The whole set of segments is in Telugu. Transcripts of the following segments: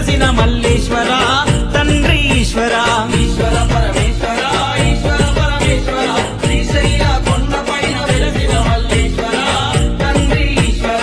వెలసిన మల్లేశ్వర తండ్రి ఈశ్వర ఈశ్వర పరమేశ్వర ఈశ్వర పరమేశ్వర శ్రీశైల కొండపైన వెలసిన మల్లేశ్వర తండ్రి ఈశ్వర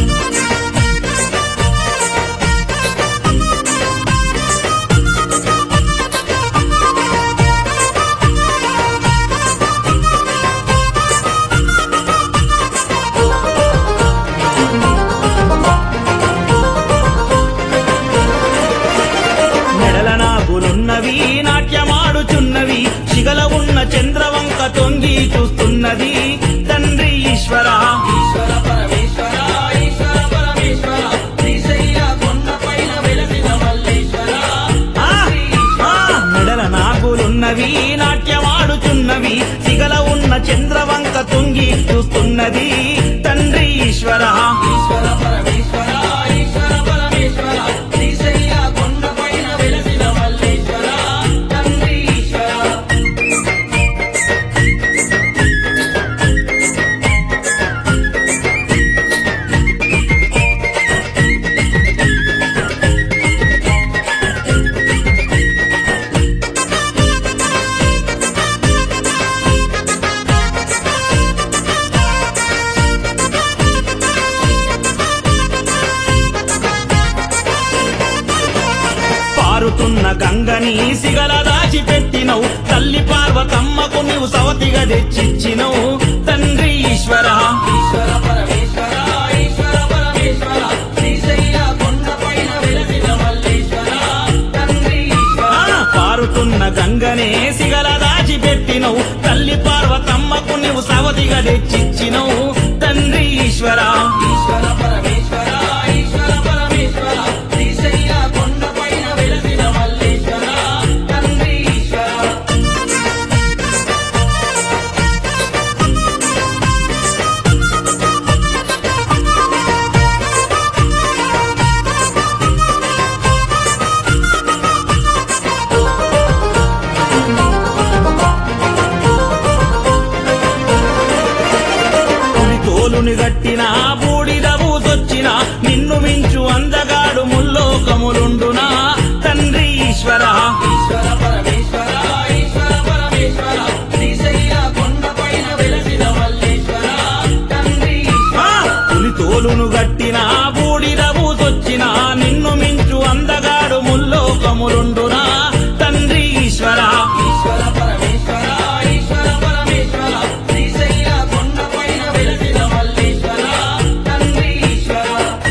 మెడల నాగులున్నవి నాట్యమాడుచున్నవి శిగల ఉన్న చంద్రవంక తొంగి చూస్తున్నది తండ్రి ఈశ్వర ఈశ్వర పరమేశ్వర ఈశ్వర పరమేశ్వర శ్రీశైల కొండపైన వెలసిన మల్లేశ్వర ఆ, ఆ, మెడల నాగులున్నవి నాట్యమాడుచున్నవి శిగల ఉన్న చంద్రవంక తొంగి చూస్తున్నది తండ్రి ఈశ్వర ఈశ్వర పరమేశ్వర ఈశ్వర పరమేశ్వర శ్రీశైల కొండపైన వెలసిన మల్లేశ్వర తండ్రి ఈశ్వర పారుతున్న గంగని సిగల దాచి పెట్టినవు తల్లి పార్వతమ్మకు నీవు సవతిగా తెచ్చిచ్చినవు తండ్రి ఈశ్వర ఈశ్వర పరమేశ్వర ఈశ్వర పరమేశ్వర శ్రీశైల కొండపైన వెలసిన మల్లేశ్వర తండ్రి ఈశ్వర ఆ, పారుతున్న గంగనే సిగల దాచి పెట్టినవు తల్లి పార్వతమ్మకు నీవు సవతిగా తెచ్చిచ్చినవు తండ్రి ఈశ్వర ఈశ్వర పరమేశ్వర ఈశ్వర పరమేశ్వర శ్రీశైల కొండపైన వెలసిన మల్లేశ్వర తండ్రి ఈశ్వర పులి తోలుని గట్టిన బూడిద బూసొచ్చిన నిన్ను మించు అందగాడు ముల్లోకములుండునా తండ్రి ఈశ్వర ఈశ్వర పరమేశ్వర ఈశ్వర పరమేశ్వర శ్రీశైల కొండపైన వెలసిన మల్లేశ్వర తండ్రి ఈశ్వర ఆ, పులి తోలును గట్టిన బూడిద బూసొచ్చిన నిన్ను మించు అందగాడు ముల్లోకములుండునా తండ్రి ఈశ్వర ఈశ్వర పరమేశ్వర ఈశ్వర పరమేశ్వర శ్రీశైల కొండపైన వెలసిన మల్లేశ్వర తండ్రి ఈశ్వర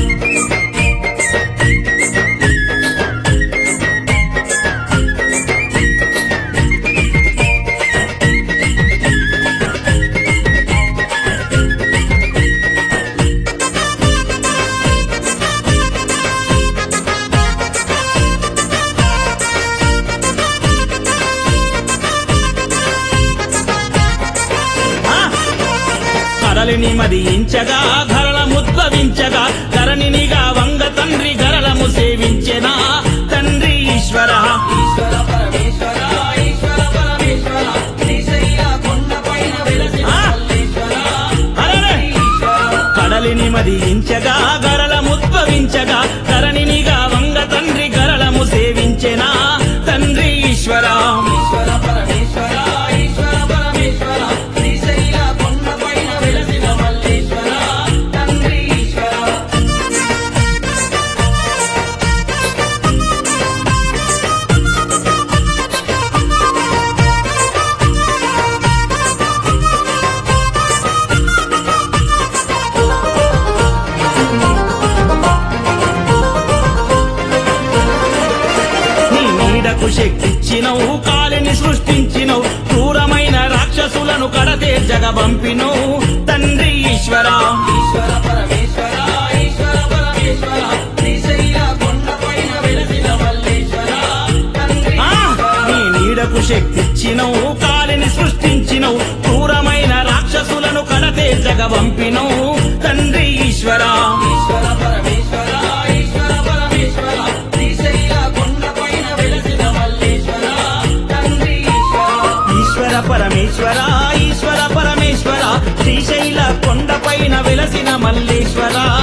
ఆ, కడలిని మదించగా ధరల ముద్భవించగా ధరణినిగా వంగ తండ్రి గరళము సేవించెనా తండ్రి ఈశ్వర ఈశ్వర పరమేశ్వర ఈశ్వర పరమేశ్వర శ్రీశైల కొండపైన వెలసిన ఆ. మల్లేశ్వర అరెరే! ఈశ్వర కడలిని మదించగా గరళముద్భవించగా ధరణినిగా వంగ తండ్రి గరళము సేవించెనా తండ్రి ఈశ్వర ఈశ్వర పరమేశ్వర ఈశ్వర పరమేశ్వర శ్రీశైల కొండపైన వెలసిన మల్లేశ్వర తండ్రి ఈశ్వర నీ నీడకు శక్తిచ్చినవు కాలిని సృష్టించినవు క్రూరమైన రాక్షసులను కడతే జగబంపినవు తండ్రి ఈశ్వర ఈశ్వర పరమేశ్వర ఈశ్వర పరమేశ్వర శ్రీశైల కొండపైన వెలసిన మల్లేశ్వర తండ్రి ఆ, నీ నీడకు శక్తిచ్చినవు కాలిని సృష్టించినవు క్రూరమైన రాక్షసులను కడతే జగబంపినవు తండ్రి ఈశ్వర ఈశ్వర పరమేశ్వర ఈశ్వర పరమేశ్వర శ్రీశైల కొండపైన వెలసిన మల్లేశ్వర తండ్రి ఈశ్వర ఈశ్వర పరమేశ్వర ఈశ్వర పరమేశ్వర శ్రీశైల కొండపైన వెలసిన మల్లేశ్వర